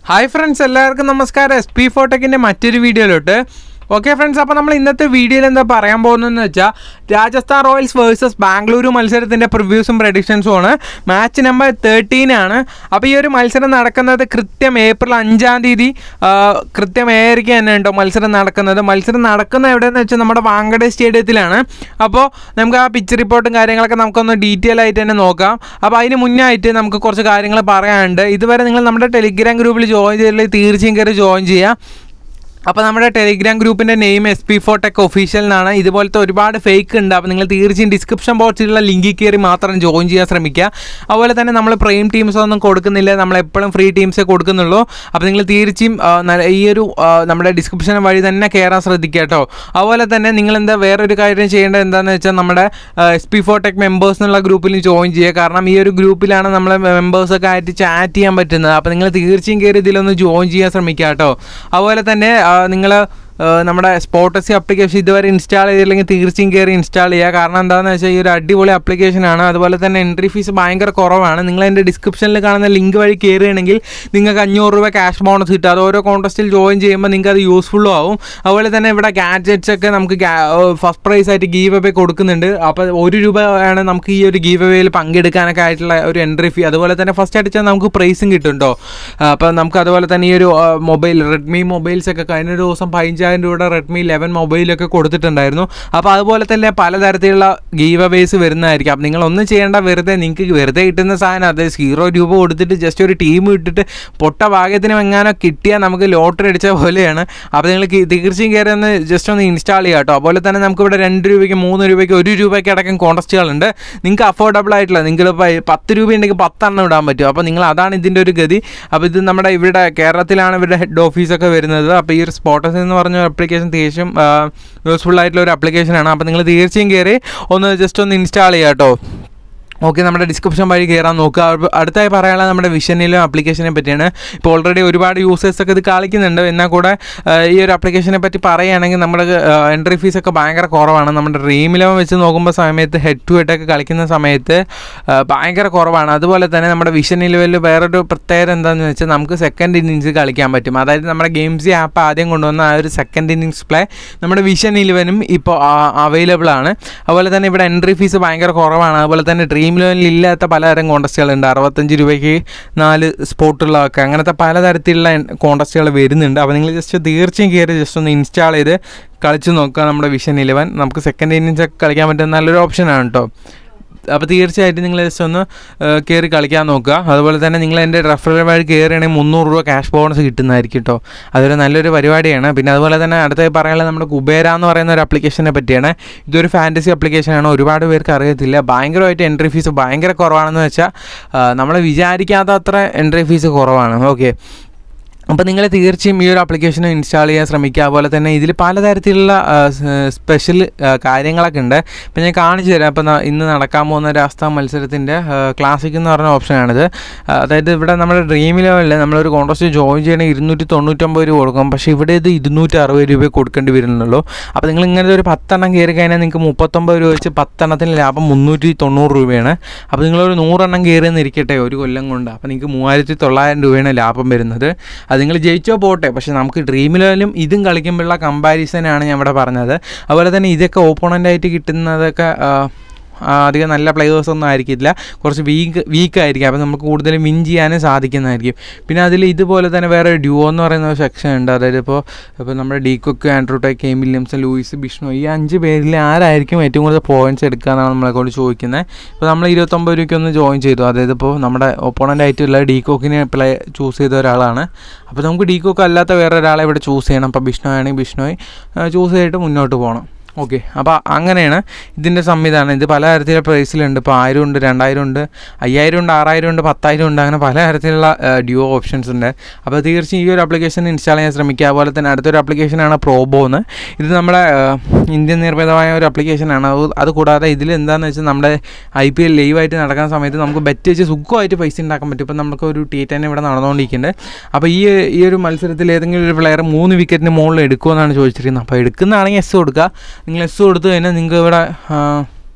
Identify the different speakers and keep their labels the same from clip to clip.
Speaker 1: hi friends എല്ലാവർക്കും നമസ്കാരം S P ഫോട്ടോക്കിൻ്റെ മറ്റൊരു വീഡിയോയിലോട്ട് ഓക്കെ ഫ്രണ്ട്സ് അപ്പോൾ നമ്മൾ ഇന്നത്തെ വീഡിയോയിൽ എന്താ പറയാൻ പോകുന്നതെന്ന് വെച്ചാൽ രാജസ്ഥാൻ റോയൽസ് വേഴ്സസ് ബാംഗ്ലൂരു മത്സരത്തിൻ്റെ പ്രിവ്യൂസും പ്രഡിക്ഷൻസും ആണ് മാച്ച് നമ്പർ തേർട്ടീൻ ആണ് അപ്പോൾ ഈ ഒരു മത്സരം നടക്കുന്നത് കൃത്യം ഏപ്രിൽ അഞ്ചാം തീയതി ആ, കൃത്യം ഏഴരയ്ക്ക് തന്നെ ഉണ്ടോ മത്സരം നടക്കുന്നത് മത്സരം നടക്കുന്ന എവിടെയെന്ന് വെച്ചാൽ നമ്മുടെ വാങ്കഡെ സ്റ്റേഡിയത്തിലാണ് അപ്പോൾ നമുക്ക് ആ പിച്ച് റിപ്പോർട്ടും കാര്യങ്ങളൊക്കെ നമുക്കൊന്ന് ഡീറ്റെയിൽ ആയിട്ട് തന്നെ നോക്കാം അപ്പോൾ അതിന് മുന്നായിട്ട് നമുക്ക് കുറച്ച് കാര്യങ്ങൾ പറയാനുണ്ട് ഇതുവരെ നിങ്ങൾ നമ്മുടെ ടെലിഗ്രാം ഗ്രൂപ്പിൽ ജോയിൻ ചെയ്തില്ലെങ്കിൽ തീർച്ചയായും കയറി ജോയിൻ ചെയ്യുക അപ്പോൾ നമ്മുടെ ടെലിഗ്രാം ഗ്രൂപ്പിൻ്റെ നെയിം എസ് പി ഫോട്ടെക് ഒഫീഷ്യൽ എന്നാണ് ഇതുപോലത്തെ ഒരുപാട് ഫേക്ക് ഉണ്ട് അപ്പോൾ നിങ്ങൾ തീർച്ചയായും ഡിസ്ക്രിപ്ഷൻ ബോക്സിലുള്ള ലിങ്കിൽ കയറി മാത്രം ജോയിൻ ചെയ്യാൻ ശ്രമിക്കുക അതുപോലെ തന്നെ നമ്മൾ പ്രൈം ടീംസ് ഒന്നും കൊടുക്കുന്നില്ല നമ്മൾ എപ്പോഴും ഫ്രീ ടീംസേ കൊടുക്കുന്നുള്ളൂ അപ്പോൾ നിങ്ങൾ തീർച്ചയായും ആ, നല്ല- ഈ ഒരു ആ, നമ്മുടെ ഡിസ്ക്രിപ്ഷൻ വഴി തന്നെ കയറാൻ ശ്രദ്ധിക്കുക കേട്ടോ അതുപോലെ തന്നെ നിങ്ങൾ എന്താ വേറൊരു കാര്യം ചെയ്യേണ്ടത് എന്താണെന്ന് വെച്ചാൽ നമ്മുടെ എസ് പി ഫോട്ടെക് മെമ്പേഴ്സ് എന്നുള്ള ഗ്രൂപ്പിൽ ജോയിൻ ചെയ്യുക കാരണം ഈ ഒരു ഗ്രൂപ്പിലാണ് നമ്മളെ മെമ്പേഴ്സൊക്കെ ആയിട്ട് ചാറ്റ് ചെയ്യാൻ പറ്റുന്നത് അപ്പോൾ നിങ്ങൾ തീർച്ചയായും കയറി ഇതിലൊന്ന് ജോയിൻ ചെയ്യാൻ ശ്രമിക്കുക കേട്ടോ അതുപോലെ തന്നെ നിങ്ങൾ നമ്മുടെ സ്പോട്ടസി ആപ്ലിക്കേഷൻ ഇതുവരെ ഇൻസ്റ്റാൾ ചെയ്തില്ലെങ്കിൽ തീർച്ചയായും കയറി ഇൻസ്റ്റാൾ ചെയ്യുക കാരണം എന്താണെന്ന് വെച്ചാൽ ഈ ഒരു അടിപൊളി ആപ്ലിക്കേഷനാണ് അതുപോലെ തന്നെ എൻട്രി ഫീസ് ഭയങ്കര കുറവാണ് നിങ്ങൾ എൻ്റെ ഡിസ്ക്രിപ്ഷനിൽ കാണുന്ന ലിങ്ക് വഴി കയറുകയാണെങ്കിൽ നിങ്ങൾക്ക് അഞ്ഞൂറ് രൂപ ക്യാഷ് ബോണസ് കിട്ടും അത് ഓരോ കോൺടസ്റ്റിൽ ജോയിൻ ചെയ്യുമ്പോൾ നിങ്ങൾക്ക് അത് യൂസ്ഫുള്ളും ആവും അതുപോലെ തന്നെ ഇവിടെ ഗാഡ്ജറ്റ്സ് ഒക്കെ നമുക്ക് ഫസ്റ്റ് പ്രൈസ് ആയിട്ട് ഗീവ് അവേ കൊടുക്കുന്നുണ്ട് അപ്പോൾ ഒരു രൂപയാണ് നമുക്ക് ഈ ഒരു ഗീവ് അവേയിൽ പങ്കെടുക്കാനൊക്കെ ആയിട്ടുള്ള ഒരു എൻട്രി ഫീ അതുപോലെ തന്നെ ഫസ്റ്റ് അടിച്ചാൽ നമുക്ക് പ്രൈസും കിട്ടും കേട്ടോ അപ്പോൾ നമുക്ക് അതുപോലെ തന്നെ ഈ ഒരു മൊബൈൽ റെഡ്മി മൊബൈൽസ് ഒക്കെ കഴിഞ്ഞ ഒരു ദിവസം പതിനഞ്ചായിരം രൂപയുടെ റെഡ്മി ലെവൻ മൊബൈലൊക്കെ കൊടുത്തിട്ടുണ്ടായിരുന്നു അപ്പോൾ അതുപോലെ തന്നെ പലതരത്തിലുള്ള ഗീവ് അവേസ് വരുന്നതായിരിക്കും അപ്പോൾ നിങ്ങൾ ഒന്നും ചെയ്യേണ്ട വെറുതെ നിങ്ങൾക്ക് വെറുതെ കിട്ടുന്ന സാധനം അത് സീറോ രൂപ കൊടുത്തിട്ട് ജസ്റ്റ് ഒരു ടീം ഇട്ടിട്ട് പൊട്ട ഭാഗ്യത്തിന് എങ്ങാനോ കിട്ടിയാൽ നമുക്ക് ലോട്ടറി അടിച്ച പോലെയാണ് അപ്പോൾ നിങ്ങൾ കി- തീർച്ചയായും കയറി ഒന്ന് ജസ്റ്റ് ഒന്ന് ഇൻസ്റ്റാൾ ചെയ്യുക കേട്ടോ അതുപോലെ തന്നെ നമുക്ക് ഇവിടെ രണ്ട് രൂപയ്ക്ക് മൂന്ന് രൂപയ്ക്ക് ഒരു രൂപയ്ക്ക് അടക്കം കോൺടസ്റ്റുകളുണ്ട് നിങ്ങൾക്ക് അഫോർഡബിൾ ആയിട്ടുള്ള നിങ്ങൾ പത്ത് രൂപ ഉണ്ടെങ്കിൽ പത്തെണ്ണം ഇടാൻ പറ്റും അപ്പോൾ നിങ്ങൾ അതാണ് ഇതിൻ്റെ ഒരു ഗതി അപ്പോൾ ഇത് നമ്മുടെ ഇവിടെ കേരളത്തിലാണ് ഇവരുടെ ഹെഡ് ഓഫീസൊക്കെ വരുന്നത് അപ്പോൾ ഈ ഒരു സ്പോട്ടസ് എന്ന് പറഞ്ഞ ആപ്ലിക്കേഷൻ തീർച്ചയായും യൂസ്ഫുൾ ആയിട്ടുള്ള ഒരു ആപ്ലിക്കേഷനാണ് അപ്പോൾ നിങ്ങൾ തീർച്ചയായും കയറി ഒന്ന് ജസ്റ്റ് ഒന്ന് ഇൻസ്റ്റാൾ ചെയ്യുക കേട്ടോ ഓക്കെ നമ്മുടെ ഡിസ്ക്രിപ്ഷൻ വഴി കയറാൻ നോക്കുക അപ്പൊ അടുത്തായി പറയാനുള്ളത് നമ്മുടെ വിഷനിലും ആപ്ലിക്കേഷനെ പറ്റിയാണ് ഇപ്പോൾ ഓൾറെഡി ഒരുപാട് യൂസേഴ്സ് ഒക്കെ ഇത് കളിക്കുന്നുണ്ട് എന്നാൽ കൂടെ ആ, ഈ ഒരു ആപ്ലിക്കേഷനെ പറ്റി പറയുകയാണെങ്കിൽ നമ്മുടെ എൻട്രി ഫീസ് ഒക്കെ ഭയങ്കര കുറവാണ് നമ്മുടെ ഡ്രീം ഇലവൻ വെച്ച് നോക്കുമ്പോൾ സമയത്ത് ഹെഡ് ടു ഹെഡ് ഒക്കെ കളിക്കുന്ന സമയത്ത് ആ, ഭയങ്കര കുറവാണ് അതുപോലെ തന്നെ നമ്മുടെ വിഷൻ ഇലവനിൽ വേറൊരു പ്രത്യേകത എന്താണെന്ന് വെച്ചാൽ നമുക്ക് സെക്കൻഡ് ഇന്നിങ്സ് കളിക്കാൻ പറ്റും അതായത് നമ്മുടെ ഗെയിംസി ആപ്പ് ആദ്യം കൊണ്ടുവന്ന ആ ഒരു സെക്കൻഡ് ഇന്നിങ്സ് പ്ലേ നമ്മുടെ വിഷൻ ഇലവനും ഇപ്പോൾ അവൈലബിൾ ആണ് അതുപോലെ തന്നെ ഇവിടെ എൻട്രി ഫീസ് ഭയങ്കര കുറവാണ് അതുപോലെ തന്നെ ഡ്രീം ലെവലിൽ ഇല്ലാത്ത പലതരം കോൺടസ്റ്റുകളുണ്ട് അറുപത്തഞ്ച് രൂപയ്ക്ക് നാല് സ്പോട്ടുള്ളതൊക്കെ അങ്ങനത്തെ പലതരത്തിലുള്ള കോൺടസ്റ്റുകൾ വരുന്നുണ്ട് അപ്പോൾ നിങ്ങൾ ജസ്റ്റ് തീർച്ചയായും കയറി ജസ്റ്റ് ഒന്ന് ഇൻസ്റ്റാൾ ചെയ്ത് കളിച്ച് നോക്കുക നമ്മുടെ വിഷൻ ഇലവൻ നമുക്ക് സെക്കൻഡ് ഇന്നിങ്സ് ഒക്കെ കളിക്കാൻ പറ്റുന്ന നല്ലൊരു ഓപ്ഷനാണ് കേട്ടോ അപ്പോൾ തീർച്ചയായിട്ടും നിങ്ങൾ ജസ്റ്റ് ഒന്ന് കയറി കളിക്കാൻ നോക്കുക അതുപോലെ തന്നെ നിങ്ങൾ എൻ്റെ റെഫറൽ വഴി കയറുകയാണെങ്കിൽ മുന്നൂറ് രൂപ ക്യാഷ് ബോണസ് കിട്ടുന്നതായിരിക്കും കേട്ടോ അതൊരു നല്ലൊരു പരിപാടിയാണ് പിന്നെ അതുപോലെ തന്നെ അടുത്തായി പറയാനുള്ളത് നമ്മുടെ കുബേര എന്ന് പറയുന്ന ഒരു ആപ്ലിക്കേഷനെ പറ്റിയാണ് ഇതൊരു ഫാൻറ്റസി ആപ്ലിക്കേഷനാണ് ഒരുപാട് പേർക്ക് അറിയത്തില്ല ഭയങ്കരമായിട്ട് എൻട്രി ഫീസ് ഭയങ്കര കുറവാണെന്ന് വെച്ചാൽ നമ്മൾ വിചാരിക്കാത്ത അത്ര എൻട്രി ഫീസ് കുറവാണ് ഓക്കെ അപ്പോൾ നിങ്ങൾ തീർച്ചയായും ഈ ഒരു ആപ്ലിക്കേഷൻ ഇൻസ്റ്റാൾ ചെയ്യാൻ ശ്രമിക്കുക അതുപോലെ തന്നെ ഇതിൽ പലതരത്തിലുള്ള സ്പെഷ്യൽ കാര്യങ്ങളൊക്കെ ഉണ്ട് ഇപ്പം ഞാൻ കാണിച്ചു തരാം അപ്പോൾ ഇന്ന് നടക്കാൻ പോകുന്ന രാഷ്ട്ര മത്സരത്തിൻ്റെ ക്ലാസിക് എന്ന് പറഞ്ഞ ഓപ്ഷനാണിത് ആ, അതായത് ഇവിടെ നമ്മുടെ ഡ്രീം ലെവലിൽ നമ്മളൊരു കോൺട്രസ്റ്റ് ജോയിൻ ചെയ്യണമെങ്കിൽ ഇരുന്നൂറ്റി തൊണ്ണൂറ്റൊമ്പത് രൂപ കൊടുക്കും പക്ഷേ ഇവിടെ ഇത് ഇരുന്നൂറ്റി അറുപത് രൂപ കൊടുക്കേണ്ടി വരുന്നുള്ളൂ അപ്പോൾ നിങ്ങൾ ഇങ്ങനത്തെ ഒരു പത്തെണ്ണം കയറി കഴിഞ്ഞാൽ നിങ്ങൾക്ക് മുപ്പത്തൊമ്പത് രൂപ വെച്ച് പത്തെണ്ണത്തിന് ലാഭം മുന്നൂറ്റി തൊണ്ണൂറ് രൂപയാണ് അപ്പോൾ നിങ്ങളൊരു നൂറെണ്ണം കയറി എന്നിരിക്കട്ടെ ഒരു കൊല്ലം കൊണ്ട് അപ്പോൾ നിങ്ങൾക്ക് മൂവായിരത്തി തൊള്ളായിരം രൂപയാണ് ലാഭം വരുന്നത് അത് നിങ്ങൾ ജയിച്ചോ പോട്ടെ പക്ഷേ നമുക്ക് ഡ്രീം ലെവലും ഇതും കളിക്കുമ്പോഴുള്ള കമ്പാരിസനാണ് ഞാൻ ഇവിടെ പറഞ്ഞത് അതുപോലെ തന്നെ ഇതൊക്കെ ഓപ്പോണൻ്റായിട്ട് കിട്ടുന്നതൊക്കെ ആ, ആ, അധികം നല്ല പ്ലെയേഴ്സ് ഒന്നും ആയിരിക്കില്ല കുറച്ച് വീക്ക് വീക്ക് ആയിരിക്കും അപ്പോൾ നമുക്ക് കൂടുതലും വിൻ ചെയ്യാനും സാധിക്കുന്നതായിരിക്കും പിന്നെ അതിൽ ഇതുപോലെ തന്നെ വേറെ ഡ്യൂ എന്ന് പറയുന്ന ഒരു സെക്ഷൻ ഉണ്ട് അതായത് ഇപ്പോൾ ഇപ്പോൾ നമ്മുടെ de Kock Andrew Tye K Williamson Lewis ബിഷ്ണു ഈ അഞ്ച് പേരിൽ ആരായിരിക്കും ഏറ്റവും കൂടുതൽ പോയിന്റ്സ് എടുക്കുക എന്നാണ് നമ്മളെ കൊണ്ട് ചോദിക്കുന്നത് ഇപ്പോൾ നമ്മൾ ഇരുപത്തൊമ്പത് രൂപയ്ക്ക് ഒന്ന് ജോയിൻ ചെയ്തു അതായത് ഇപ്പോൾ നമ്മുടെ ഒപ്പോണൻ്റ് ആയിട്ടുള്ള ഡീകോക്കിനെ പ്ലേ ചൂസ് ചെയ്ത ഒരാളാണ് അപ്പോൾ നമുക്ക് ഡീകോക്ക് അല്ലാത്ത വേറെ ഒരാളെ ഇവിടെ ചൂസ് ചെയ്യണം അപ്പോൾ ബിഷ്ണു ആണെങ്കിൽ ബിഷ്ണോയെ ചൂസ് ചെയ്തിട്ട് മുന്നോട്ട് പോകണം ഓക്കെ അപ്പോൾ അങ്ങനെയാണ് ഇതിൻ്റെ സംവിധാനം ഇത് പലതരത്തിലുള്ള പ്രൈസിലുണ്ട് ഇപ്പോൾ ആയിരം ഉണ്ട് രണ്ടായിരം ഉണ്ട് അയ്യായിരം ഉണ്ട് ആറായിരം ഉണ്ട് പത്തായിരം ഉണ്ട് അങ്ങനെ പലതരത്തിലുള്ള ഡ്യൂ ഓപ്ഷൻസ് ഉണ്ട് അപ്പോൾ തീർച്ചയായും ഈ ഒരു ആപ്ലിക്കേഷൻ ഇൻസ്റ്റാൾ ചെയ്യാൻ ശ്രമിക്കുക അതുപോലെ തന്നെ അടുത്തൊരു ആപ്ലിക്കേഷനാണ് പ്രോബോ എന്ന് ഇത് നമ്മുടെ ആ, ഇന്ത്യൻ നിർമ്മിതമായ ഒരു ആപ്ലിക്കേഷനാണ് അത് അത് കൂടാതെ ഇതിൽ എന്താണെന്ന് വെച്ചാൽ നമ്മുടെ ഐ പി എൽ ലൈവായിട്ട് നടക്കുന്ന സമയത്ത് നമുക്ക് ബെറ്റ് വെച്ച് സുഖമായിട്ട് പൈസ ഉണ്ടാക്കാൻ പറ്റും ഇപ്പം നമുക്ക് ഒരു ടി ടെൻ ഇവിടെ നടന്നുകൊണ്ടിരിക്കുന്നുണ്ട് അപ്പോൾ ഈ ഈ ഒരു മത്സരത്തിൽ ഏതെങ്കിലും ഒരു പ്ലെയർ മൂന്ന് വിക്കറ്റിന് മുകളിൽ എടുക്കുമെന്നാണ് ചോദിച്ചിരിക്കുന്നത് അപ്പോൾ എടുക്കുന്നതാണെങ്കിൽ എസ് കൊടുക്കുക നിങ്ങൾ എസ് കൊടുത്തു കഴിഞ്ഞാൽ നിങ്ങൾക്ക് ഇവിടെ ആ,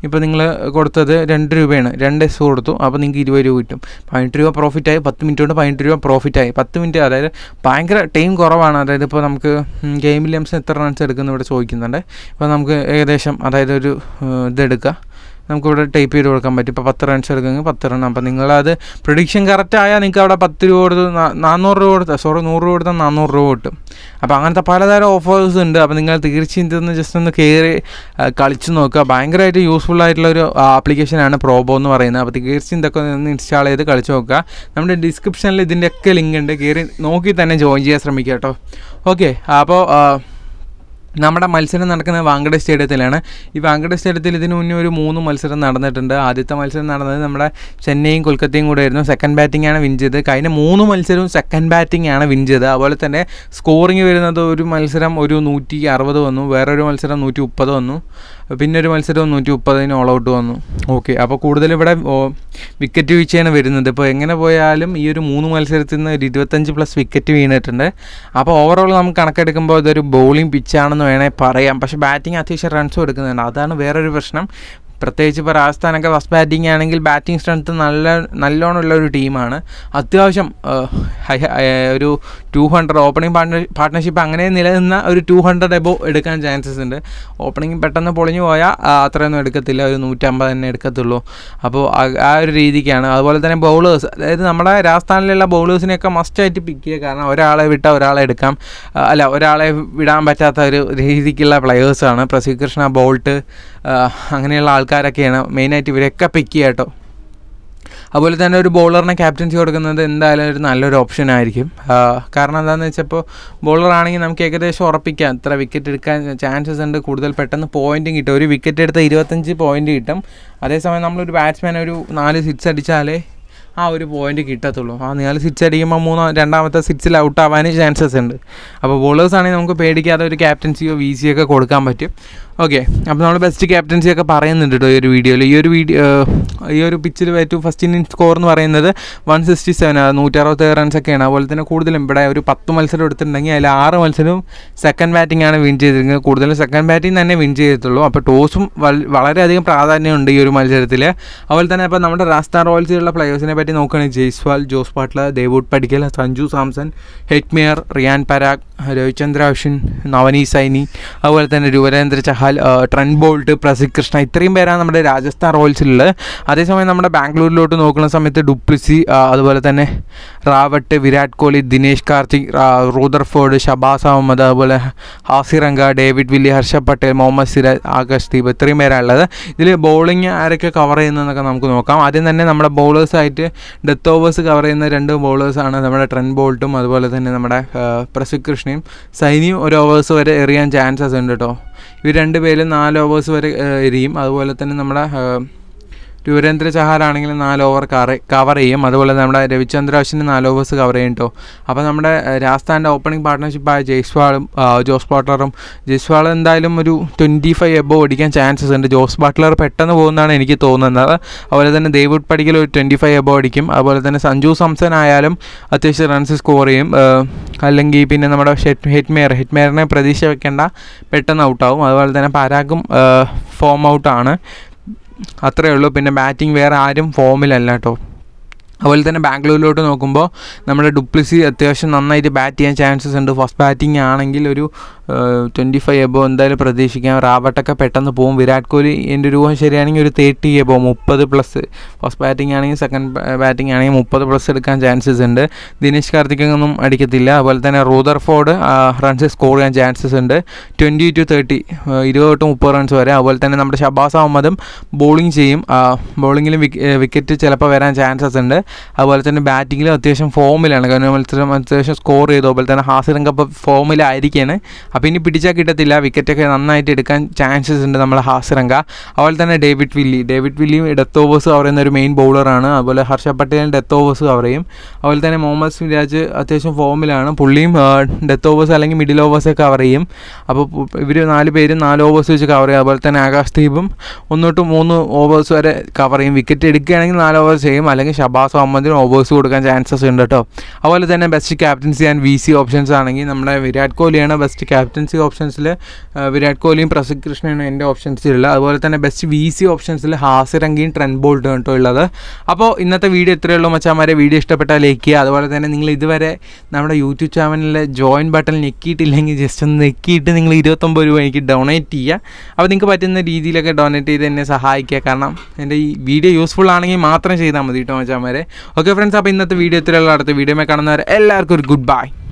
Speaker 1: ഇപ്പോൾ നിങ്ങൾ കൊടുത്തത് രണ്ട് രൂപയാണ് രണ്ട് എസ് കൊടുത്തു അപ്പോൾ നിങ്ങൾക്ക് ഇരുപത് രൂപ കിട്ടും പതിനെട്ട് രൂപ പ്രോഫിറ്റായി പത്ത് മിനിറ്റ് കൊണ്ട് പതിനെട്ട് രൂപ പ്രോഫിറ്റായി പത്ത് മിനിറ്റ് അതായത് ഭയങ്കര ടൈം കുറവാണ് അതായത് ഇപ്പോൾ നമുക്ക് ഗെയിമിൽ എംസ് എത്ര റൺസ് എടുക്കുന്നു ഇവിടെ ചോദിക്കുന്നുണ്ട് ഇപ്പോൾ നമുക്ക് ഏകദേശം അതായത് ഒരു ഏഹ്, ഇതെടുക്കുക നമുക്കിവിടെ ടൈപ്പ് ചെയ്ത് കൊടുക്കാൻ പറ്റും ഇപ്പോൾ പത്ത് റൺസ് എടുക്കുമെങ്കിൽ പത്ത് റൺ അപ്പോൾ നിങ്ങളത് പ്രൊഡിക്ഷൻ കറക്റ്റ് ആയാൽ നിങ്ങൾക്ക് അവിടെ പത്ത് രൂപ കൊടുത്ത് നാ- നാനൂറ് രൂപ കൊടുത്താൽ സോറി നൂറ് രൂപ കൊടുത്താൽ നാനൂറ് രൂപ കിട്ടും അപ്പോൾ അങ്ങനത്തെ പലതരം ഓഫേഴ്സ് ഉണ്ട് അപ്പോൾ നിങ്ങൾ തീർച്ചയായും ഇതൊന്ന് ജസ്റ്റ് ഒന്ന് കയറി ആ, കളിച്ച് നോക്കുക ഭയങ്കരമായിട്ട് യൂസ്ഫുൾ ആയിട്ടുള്ള ഒരു ആപ്ലിക്കേഷനാണ് പ്രോബോ എന്ന് പറയുന്നത് അപ്പോൾ തീർച്ചയായും ഇതൊക്കെ ഒന്ന് ഇൻസ്റ്റാൾ ചെയ്ത് കളിച്ച് നോക്കുക നമ്മുടെ ഡിസ്ക്രിപ്ഷനിൽ ഇതിൻ്റെയൊക്കെ ലിങ്ക് ഉണ്ട് കയറി നോക്കി തന്നെ ജോയിൻ ചെയ്യാൻ ശ്രമിക്കുക കേട്ടോ ഓക്കെ അപ്പോൾ നമ്മുടെ മത്സരം നടക്കുന്നത് വാങ്കഡ സ്റ്റേഡിയത്തിലാണ് ഈ വാങ്കഡ സ്റ്റേഡിയത്തിൽ ഇതിനു മുന്നേ ഒരു മൂന്ന് മത്സരം നടന്നിട്ടുണ്ട് ആദ്യത്തെ മത്സരം നടന്നത് നമ്മുടെ ചെന്നൈയും കൊൽക്കത്തയും കൂടെ ആയിരുന്നു സെക്കൻഡ് ബാറ്റിംഗ് ആണ് വിൻ ചെയ്തത് കഴിഞ്ഞ മൂന്ന് മത്സരവും സെക്കൻഡ് ബാറ്റിംഗ് ആണ് വിൻ ചെയ്തത് അതുപോലെ തന്നെ സ്കോറിംഗ് വരുന്നത് ഒരു മത്സരം ഒരു നൂറ്റി അറുപത് വന്നു വേറൊരു മത്സരം നൂറ്റി മുപ്പത് വന്നു പിന്നെ ഒരു മത്സരം നൂറ്റി മുപ്പതിന് ഓൾ ഔട്ട് വന്നു ഓക്കെ അപ്പോൾ കൂടുതൽ ഇവിടെ വിക്കറ്റ് വീഴ്ചയാണ് വരുന്നത് ഇപ്പോൾ എങ്ങനെ പോയാലും ഈ ഒരു മൂന്ന് മത്സരത്തിൽ നിന്ന് ഒരു ഇരുപത്തഞ്ച് പ്ലസ് വിക്കറ്റ് വീണിട്ടുണ്ട് അപ്പോൾ ഓവറോൾ നമുക്ക് കണക്കെടുക്കുമ്പോൾ ഇതൊരു ബൗളിംഗ് പിച്ചാണെന്ന് വേണേൽ പറയാം പക്ഷേ ബാറ്റിംഗ് അത്യാവശ്യം റൺസും എടുക്കുന്നുണ്ട് അതാണ് വേറൊരു പ്രശ്നം പ്രത്യേകിച്ച് ഇപ്പോൾ രാജസ്ഥാനൊക്കെ ഫസ്റ്റ് ബാറ്റിംഗ് ആണെങ്കിൽ ബാറ്റിംഗ് സ്ട്രെങ്ത്ത് നല്ല നല്ലോണം ഉള്ള ഒരു ടീമാണ് അത്യാവശ്യം ആ, ഹൈ- ഹൈ- ഒരു two hundred opening partner partnership അങ്ങനെ നിലനിന്ന ഒരു ടു ഹൺഡ്രഡ് എബോ എടുക്കാൻ ചാൻസസ് ഉണ്ട് ഓപ്പണിംഗ് പെട്ടെന്ന് പൊളിഞ്ഞു പോയാൽ ആ, അത്രയൊന്നും എടുക്കത്തില്ല ഒരു നൂറ്റമ്പത് തന്നെ എടുക്കത്തുള്ളൂ അപ്പോൾ ആ- ആ ഒരു രീതിക്കാണ് അതുപോലെ തന്നെ ബൗളേഴ്സ് അതായത് നമ്മുടെ രാജസ്ഥാനിലുള്ള ബൗളേഴ്സിനെയൊക്കെ മസ്റ്റായിട്ട് പിക്ക് ചെയ്യുക കാരണം ഒരാളെ വിട്ടാൽ ഒരാളെ എടുക്കാം ആ, അല്ല ഒരാളെ വിടാൻ പറ്റാത്ത ഒരു രീതിക്കുള്ള പ്ലെയേഴ്സാണ് പ്രസീദ് കൃഷ്ണ ബോൾട്ട് ആ, അങ്ങനെയുള്ള ആൾക്കാരൊക്കെയാണ് മെയിനായിട്ട് ഇവരൊക്കെ പിക്ക് ചെയ്യുക കേട്ടോ അതുപോലെ തന്നെ ഒരു ബോളറിനെ ക്യാപ്റ്റൻസി കൊടുക്കുന്നത് എന്തായാലും ഒരു നല്ലൊരു ഓപ്ഷൻ ആയിരിക്കും ആ, കാരണം എന്താണെന്ന് വെച്ചപ്പോൾ ബോളർ ആണെങ്കിൽ നമുക്ക് ഏകദേശം ഉറപ്പിക്കാം ഇത്ര വിക്കറ്റ് എടുക്കാൻ ചാൻസസ് ഉണ്ട് കൂടുതൽ പെട്ടെന്ന് പോയിന്റും കിട്ടും ഒരു വിക്കറ്റ് എടുത്ത ഇരുപത്തഞ്ച് പോയിന്റ് കിട്ടും അതേസമയം നമ്മളൊരു ബാറ്റ്സ്മാൻ ഒരു നാല് സിക്സ് അടിച്ചാലേ ആ ഒരു പോയിന്റ് കിട്ടത്തുള്ളൂ ആ നാല് സിക്സ് അടിക്കുമ്പോൾ മൂന്നോ രണ്ടാമത്തെ സിക്സിൽ ഔട്ട് ആവാനും ചാൻസസ് ഉണ്ട് അപ്പോൾ ബോളേഴ്സ് ആണെങ്കിൽ നമുക്ക് പേടിക്കാതെ ഒരു ക്യാപ്റ്റൻസിയോ വി സിയോ ഒക്കെ കൊടുക്കാൻ പറ്റും ഓക്കെ അപ്പോൾ നമ്മൾ ബെസ്റ്റ് ക്യാപ്റ്റൻസി ഒക്കെ പറയുന്നുണ്ട് കേട്ടോ ഈ ഒരു വീഡിയോയിൽ ഈ ഒരു വീഡിയോ ഈ ഒരു പിച്ചിൽ ഏറ്റവും ഫസ്റ്റ് ഇന്നിംഗ് സ്കോർ എന്ന് പറയുന്നത് വൺ സിക്സ്റ്റി സെവൻ നൂറ്ററുപത്തേഴ് റൺസ് ഒക്കെയാണ് അതുപോലെ തന്നെ കൂടുതലും ഇവിടെ ഒരു പത്ത് മത്സരം എടുത്തിട്ടുണ്ടെങ്കിൽ അതിൽ ആറ് മത്സരവും സെക്കൻഡ് ബാറ്റിംഗ് ആണ് വിൻ ചെയ്തിരിക്കുന്നത് കൂടുതലും സെക്കൻഡ് ബാറ്റിംഗ് തന്നെ വിൻ ചെയ്തിട്ടുള്ളൂ അപ്പോൾ ടോസും വൽ- വളരെയധികം പ്രാധാന്യമുണ്ട് ഈ ഒരു മത്സരത്തിൽ അതുപോലെ തന്നെ ഇപ്പോൾ നമ്മുടെ രാജസ്ഥാൻ റോയൽസിലുള്ള പ്ലേയേഴ്സിനെ പറ്റി നോക്കുകയാണെങ്കിൽ ജയ്സ്വാൾ ജോസ് പാട്ട്ലർ ദേവൂഡ് പടിക്കൽ സഞ്ജു സാംസൺ ഹെറ്റ്മിയർ റിയാൻ പരാഗ് രവിചന്ദ്ര അശ്വിൻ നവനീത് സൈനി അതുപോലെ തന്നെ യുവരേന്ദ്ര ചഹാൽ ആ, ട്രെൻ ബോൾട്ട് പ്രസിദ് കൃഷ്ണ ഇത്രയും പേരാണ് നമ്മുടെ രാജസ്ഥാൻ റോയൽസിലുള്ളത് അതേസമയം നമ്മുടെ ബാംഗ്ലൂരിലോട്ട് നോക്കുന്ന സമയത്ത് ഡുപ്ലിസി ആ, അതുപോലെ തന്നെ റാവട്ട് വിരാട് കോഹ്ലി ദിനേശ് കാർത്തിക് ആ, റൂദർഫോർഡ് ഷബാസ് അഹമ്മദ് അതുപോലെ ഹാസിറങ്ക ഡേവിഡ് വില്ലി ഹർഷ പട്ടേൽ മുഹമ്മദ് സിരാജ് ആകാശ് ദീപ് ഇത്രയും പേരാണുള്ളത് ഇതിൽ ബൗളിംഗ് ആരൊക്കെ കവർ ചെയ്യുന്നതെന്നൊക്കെ നമുക്ക് നോക്കാം ആദ്യം തന്നെ നമ്മുടെ ബൗളേഴ്സായിട്ട് ഡെത്ത് ഓവേഴ്സ് കവർ ചെയ്യുന്ന രണ്ട് ബൗളേഴ്സാണ് നമ്മുടെ ട്രെൻ ബോൾട്ടും അതുപോലെ തന്നെ നമ്മുടെ ആ, പ്രസിദ് കൃഷ്ണയും സൈനിയും ഒരു ഓവേഴ്സ് വരെ എറിയാൻ ചാൻസസ് ഉണ്ട് കേട്ടോ ഇവർ രണ്ട് പേരും നാല് ഓവേഴ്സ് വരെ ആ, എറിയും അതുപോലെ തന്നെ നമ്മുടെ ആ, യുവരേന്ദ്ര ചഹാലാണെങ്കിൽ നാല് ഓവർ കവർ ചെയ്യും അതുപോലെ നമ്മുടെ രവിചന്ദ്ര അശ്വിന് നാല് ഓവേഴ്സ് കവർ ചെയ്യും കേട്ടോ അപ്പോൾ നമ്മുടെ ഏഹ്, രാജസ്ഥാൻ്റെ ഓപ്പണിംഗ് പാർട്ട്ണർഷിപ്പായ ജയ്സ്വാളും ആ, ജോസ് ബാട്ട്ലറും ജയ്സ്വാൾ എന്തായാലും ഒരു ട്വൻറ്റി ഫൈവ് എബോ ഓടിക്കാൻ ചാൻസസ് ഉണ്ട് ജോസ് ബാട്ട്ലർ പെട്ടെന്ന് പോകുന്നതാണ് എനിക്ക് തോന്നുന്നത് അതുപോലെ തന്നെ ദേവുഡ് പടിക്കൽ ഒരു ട്വൻറ്റി ഫൈവ് എബോ അടിക്കും അതുപോലെ തന്നെ സഞ്ജു സംസൻ ആയാലും അത്യാവശ്യം റൺസ് സ്കോർ ചെയ്യും ഏഹ്, അല്ലെങ്കിൽ പിന്നെ നമ്മുടെ ഷെറ്റ് ഹെറ്റ്മെയർ ഹെറ്റ്മെയറിനെ പ്രതീക്ഷ വെക്കേണ്ട പെട്ടെന്ന് ഔട്ടാവും അതുപോലെ തന്നെ പരാഗും ഫോം ഔട്ടാണ് അത്രയേ ഉള്ളൂ പിന്നെ ബാറ്റിംഗ് വേറെ ആരും ഫോമിലല്ല കേട്ടോ അതുപോലെ തന്നെ ബാംഗ്ലൂരിലോട്ട് നോക്കുമ്പോൾ നമ്മുടെ ഡുപ്ലിസി അത്യാവശ്യം നന്നായിട്ട് ബാറ്റ് ചെയ്യാൻ ചാൻസസ് ഉണ്ട് ഫസ്റ്റ് ബാറ്റിംഗ് ആണെങ്കിൽ ഒരു ട്വൻറ്റി ഫൈവ് എബോ എന്തായാലും പ്രതീക്ഷിക്കാം റാബർട്ടൊക്കെ പെട്ടെന്ന് പോകും വിരാട് കോഹ്ലി എൻ്റെ ഒരു ഊഹം ശരിയാണെങ്കിൽ ഒരു തേർട്ടി എബോ മുപ്പത് പ്ലസ് ഫസ്റ്റ് ബാറ്റിംഗ് ആണെങ്കിൽ സെക്കൻഡ് ബാറ്റിംഗ് ആണെങ്കിൽ മുപ്പത് പ്ലസ് എടുക്കാൻ ചാൻസസ് ഉണ്ട് ദിനേശ് കാർത്തിക് ഒന്നും അടിക്കത്തില്ല അതുപോലെ തന്നെ റൂദർഫോർഡ് റൺസ് സ്കോർ ചെയ്യാൻ ചാൻസസ് ഉണ്ട് ട്വൻറ്റി ടു തേർട്ടി ഇരുപത് തൊട്ട് മുപ്പത് റൺസ് വരെ അതുപോലെ തന്നെ നമ്മുടെ ഷബാസ് അഹമ്മദും ബോളിംഗ് ചെയ്യും ബോളിങ്ങിലും വിക്കറ്റ് ചിലപ്പോൾ വരാൻ ചാൻസസ് ഉണ്ട് അതുപോലെ തന്നെ ബാറ്റിങ്ങിലും അത്യാവശ്യം ഫോമിലാണ് കാരണം മത്സരം അത്യാവശ്യം സ്കോർ ചെയ്തു അതുപോലെ തന്നെ ഹാസിറങ്ക ഇപ്പോൾ ഫോമിലായിരിക്കുകയാണ് അപ്പോൾ ഇനി പിടിച്ചാൽ കിട്ടത്തില്ല വിക്കറ്റൊക്കെ നന്നായിട്ട് എടുക്കാൻ ചാൻസസ് ഉണ്ട് നമ്മുടെ ഹാസിറങ്ക അതുപോലെ തന്നെ ഡേവിഡ് വില്ലി ഡേവിഡ് വില്ലിയും ഡെത്ത് ഓവേഴ്സ് കവർ ചെയ്യുന്ന ഒരു മെയിൻ ബൗളറാണ് അതുപോലെ ഹർഷ പട്ടേലും ഡെത്ത് ഓവേഴ്സ് കവർ ചെയ്യും അതുപോലെ തന്നെ മുഹമ്മദ് സിരാജ് അത്യാവശ്യം ഫോമിലാണ് പുള്ളിയും ഡെത്ത് ഓവേഴ്സ് അല്ലെങ്കിൽ മിഡിൽ ഓവേഴ്സ് കവർ ചെയ്യും അപ്പോൾ ഇവർ നാല് പേരും നാല് ഓവേഴ്സ് വെച്ച് കവർ ചെയ്യും അതുപോലെ തന്നെ ആകാശ് ദീപും ഒന്നോട്ട് മൂന്ന് ഓവേഴ്സ് വരെ കവർ ചെയ്യും വിക്കറ്റ് എടുക്കുകയാണെങ്കിൽ നാല് ഓവേഴ്സ് ചെയ്യും അല്ലെങ്കിൽ ഷബാസ് അഹമ്മദിന് ഓവേഴ്സ് കൊടുക്കാൻ ചാൻസസ് ഉണ്ട് കേട്ടോ അതുപോലെ തന്നെ best captaincy and V C options ആണെങ്കിൽ നമ്മുടെ വിരാട് കോഹ്ലിയാണ് ബെസ്റ്റ് ക്യാപ്റ്റൻസി ഓപ്ഷൻസിൽ വിരാട് കോഹ്ലിയും പ്രസിദ്ധ് കൃഷ്ണയാണ് എൻ്റെ ഓപ്ഷൻസിലുള്ളത് അതുപോലെ തന്നെ ബെസ്റ്റ് വി സി ഓപ്ഷൻസിൽ ഹാസിറങ്കിയും ട്രെൻഡ് ബോൾട്ടും കേട്ടോ ഉള്ളത് അപ്പോൾ ഇന്നത്തെ വീഡിയോ ഇത്രയേ ഉള്ളൂ മച്ചാമാരെ വീഡിയോ ഇഷ്ടപ്പെട്ടാൽ ലൈക്ക് ചെയ്യുക അതുപോലെ തന്നെ നിങ്ങൾ ഇതുവരെ നമ്മുടെ യൂട്യൂബ് ചാനലിലെ ജോയിൻ ബട്ടൺ ഞെക്കിയിട്ടില്ലെങ്കിൽ ജസ്റ്റ് ഒന്ന് ഞെക്കിയിട്ട് നിങ്ങൾ ഇരുപത്തൊമ്പത് രൂപ എനിക്ക് ഡൊണേറ്റ് ചെയ്യുക അപ്പോൾ നിങ്ങൾക്ക് പറ്റുന്ന രീതിയിലൊക്കെ ഡൊണേറ്റ് ചെയ്ത് എന്നെ സഹായിക്കുക കാരണം എൻ്റെ ഈ വീഡിയോ യൂസ്ഫുൾ ആണെങ്കിൽ മാത്രം ചെയ്താൽ മതി കേട്ടോ മച്ചാമാരെ ഓക്കെ ഫ്രണ്ട്സ് അപ്പോൾ ഇന്നത്തെ വീഡിയോ ഇത്രയുള്ള അടുത്ത വീഡിയോ കാണുന്നവരെ എല്ലാവർക്കും ഒരു ഗുഡ് ബൈ